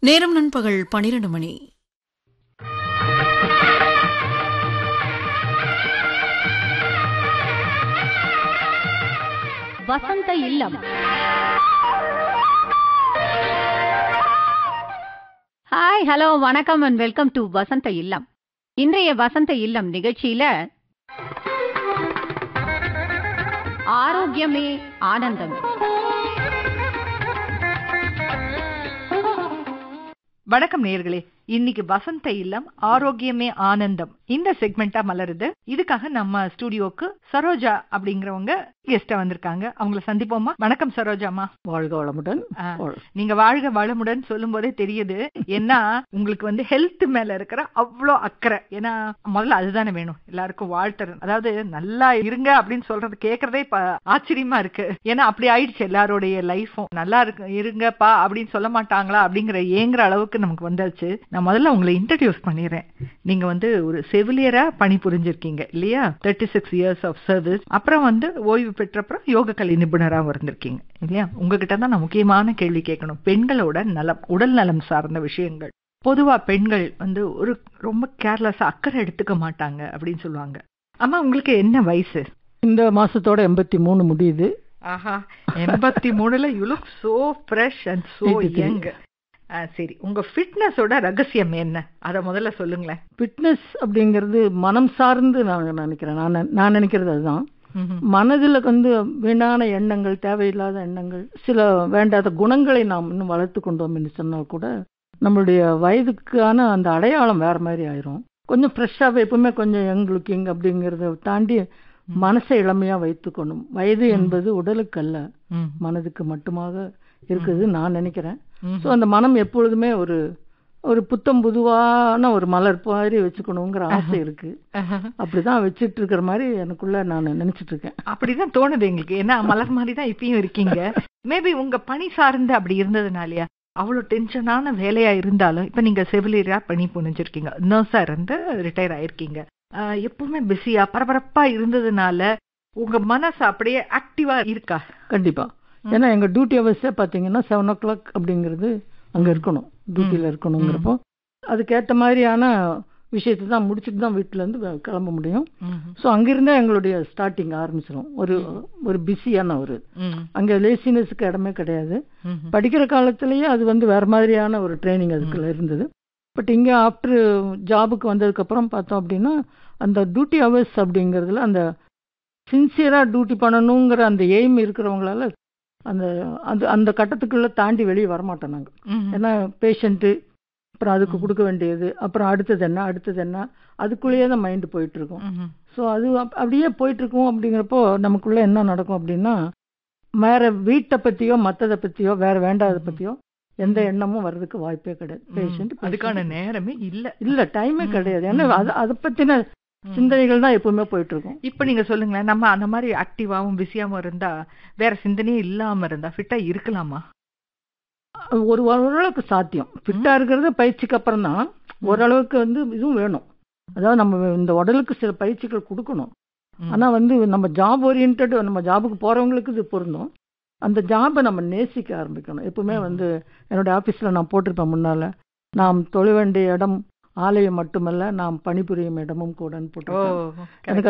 நேரம் நண்பகல் பனிரெண்டு மணி வசந்த இல்லம் ஹாய் ஹலோ வணக்கம் and welcome to Vasantha Illam இன்றைய வசந்த இல்லம் நிகழ்ச்சியில ஆரோக்கியமே ஆனந்தம் வணக்கம் நேயர்களே இன்னைக்கு வசந்த இல்லம் ஆரோக்கியமே ஆனந்தம் இந்த செக்மெண்டா மலருது இதுக்காக நம்ம ஸ்டுடியோக்கு சரோஜா அப்படிங்கிறவங்க கெஸ்டா வந்திருக்காங்க அவங்கள சந்திப்போமா வணக்கம் சரோஜாமா வாழ்க வளமுடன் ஆ, வாழ். நீங்க வாழ்க வளமுடன் சொல்லும் போதே தெரியுது ஏன்னா உங்களுக்கு வந்து ஹெல்த் மேல இருக்கிற அவ்வளோ அக்கறை ஏன்னா முதல்ல அதுதானே வேணும் எல்லாருக்கும் வாழ்த்துறது அதாவது நல்லா இருங்க அப்படின்னு சொல்றது கேக்குறதே இப்ப ஆச்சரியமா இருக்கு ஏன்னா அப்படி ஆயிடுச்சு எல்லாருடைய லைஃபும் நல்லா இருக்கு இருங்கப்பா அப்படின்னு சொல்ல மாட்டாங்களா அப்படிங்கிற ஏங்குற அளவுக்கு நமக்கு வந்தாச்சு நான் முதல்ல உங்களை இன்ட்ரடியூஸ் பண்ணிடுறேன் நீங்க வந்து ஒரு செவிலியரா பணி புரிஞ்சிருக்கீங்க இல்லையா thirty six years of service அப்புறம் வந்து ஓய்வு பெற்றப்புறம் யோக கலை நிபுணராகவும் இருந்திருக்கீங்க இல்லையா உங்ககிட்ட தான் நான் முக்கியமான கேள்வி கேட்கணும் பெண்களோட நலம் உடல் நலம் சார்ந்த விஷயங்கள் பொதுவா பெண்கள் வந்து ஒரு ரொம்ப கேர்லெஸ்ஸா அக்கறை எடுத்துக்க மாட்டாங்க அப்படின்னு சொல்லுவாங்க அம்மா உங்களுக்கு என்ன வயசு இந்த மாசத்தோட எண்பத்தி மூணு முடியுது ஆஹா எண்பத்தி மூணுல you look so fresh and so 83. Young சரி உங்க ஃபிட்னஸோட ரகசியம் என்ன அத முதல்ல சொல்லுங்களேன் ஃபிட்னஸ் அப்படிங்கிறது மனம் சார்ந்து நான் நினைக்கிறேன் நான் நெ- நான் நினைக்கிறது அதுதான் ம்ஹும். மனதில் வந்து வீணான எண்ணங்கள் தேவையில்லாத எண்ணங்கள் சில வேண்டாத குணங்களை நாம் இன்னும் வளர்த்து கொண்டோம் என்று சொன்னால் கூட நம்மளுடைய வயதுக்கான அந்த அடையாளம் வேற மாதிரி ஆயிரும் கொஞ்சம் ஃப்ரெஷ்ஷாகவே எப்பவுமே கொஞ்சம் யங் லுக்கிங் அப்படிங்கிறத தாண்டி மனசை இளமையாக வைத்துக்கணும் வயது ம். என்பது உடலுக்கு அல்ல ம். மனதுக்கு மட்டுமாக இருக்குது நான் நினைக்கிறேன் ம்ஹும். ஸோ அந்த மனம் எப்பொழுதுமே ஒரு ஒரு புத்தம் புதுவான ஒரு மலர் மாதிரி வச்சுக்கணுங்கிற ஆசை இருக்கு ஆஹா. அப்படிதான் வச்சிட்டு இருக்கிற மாதிரி எனக்குள்ள நான் நினைச்சிட்டு இருக்கேன் அப்படிதான் தோணுது எங்களுக்கு ஏன்னா மலர் மாதிரி தான் இப்பயும் இருக்கீங்க மேபி உங்க பணி சார்ந்து அப்படி இருந்ததுனாலயா அவ்வளவு டென்ஷனான வேலையா இருந்தாலும் இப்ப நீங்க செவிலியரா பணி புரிஞ்சிருக்கீங்க நர்ஸா இருந்து ரிட்டையர் ஆயிருக்கீங்க ஆஹ் எப்பவுமே பிஸியா பரபரப்பா இருந்ததுனால உங்க மனசு அப்படியே ஆக்டிவா இருக்கா கண்டிப்பா ஏன்னா எங்க டியூட்டி ஹவர்ஸே பாத்தீங்கன்னா செவன் ஓ கிளாக் அப்படிங்கிறது அங்க இருக்கணும் டியூட்டியில இருக்கணுங்கிறப்போ அதுக்கேற்ற மாதிரியான விஷயத்தை தான் முடிச்சுட்டு தான் வீட்டுல இருந்து வ- கிளம்ப முடியும் ஸோ அங்கிருந்தே எங்களுடைய ஸ்டார்டிங் ஆரம்பிச்சிடும் ஒரு ஒரு பிஸியான ஒரு ம். அங்க லேசினஸுக்கு இடமே கிடையாது ம். படிக்கிற காலத்திலேயே அது வந்து வேற மாதிரியான ஒரு ட்ரைனிங் அதுக்குள்ள இருந்தது பட் இங்கே ஆஃப்டர் ஜாபுக்கு வந்ததுக்கப்புறம் பார்த்தோம் அப்படின்னா அந்த டியூட்டி ஹவர்ஸ் அப்படிங்கிறதுல அந்த சின்சியராக டியூட்டி பண்ணணுங்கிற அந்த எய்ம் இருக்கிறவங்களால அந்த அந்த அந்த கட்டத்துக்குள்ள தாண்டி வெளியே வரமாட்டோம் நாங்கள் ம். ஏன்னா பேஷண்ட்டு அப்புறம் அதுக்கு ம். கொடுக்க வேண்டியது அப்புறம் அடுத்தது என்ன அடுத்தது என்ன அதுக்குள்ளேயே தான் மைண்டு போயிட்டு இருக்கும் ம். ஸோ அது அப்- அப்படியே போயிட்டு இருக்கும் அப்படிங்கிறப்போ நமக்குள்ள என்ன நடக்கும் அப்படின்னா வேற வீட்டை பத்தியோ மத்ததை பத்தியோ வேற வேண்டாத பத்தியோ எந்த எண்ணமும் வர்றதுக்கு வாய்ப்பே கிடையாது பேஷண்ட் அதுக்கான நேரமே இல்ல இல்ல டைமே ம், கிடையாது ஏன்னா ம். அது அதை பத்தின ம். சிந்தனைகள் தான் எப்பவுமே போயிட்டு இருக்கும் இப்ப நீங்க சொல்லுங்களேன் நம்ம அந்த மாதிரி ஆக்டிவாவும் பிஸியாவும் இருந்தா வேற சிந்தனையே இல்லாம இருந்தா ஃபிட்டா இருக்கலாமா ஒரு ஓரளவுக்கு சாத்தியம் ஃபிட்டா இருக்கிறது பயிற்சிக்கு அப்புறம் தான் ஓரளவுக்கு வந்து இதுவும் வேணும் அதாவது நம்ம இந்த உடலுக்கு சில பயிற்சிகள் கொடுக்கணும் ம். ஆனா வந்து நம்ம ஜாப் ஓரியன்ட் நம்ம ஜாபுக்கு போறவங்களுக்கு இது பொருந்தும் அந்த ஜாபை நம்ம நேசிக்க ஆரம்பிக்கணும் எப்பவுமே ம். வந்து என்னோட ஆபீஸ்ல நான் போட்டிருப்பேன் முன்னால நாம் தொழ வேண்டிய இடம் ஆலயம் மட்டுமல்ல நாம் பணிபுரியும் இடமும் கூடன்னு ஓ போட்டிருப்பேன் correct. எனக்கு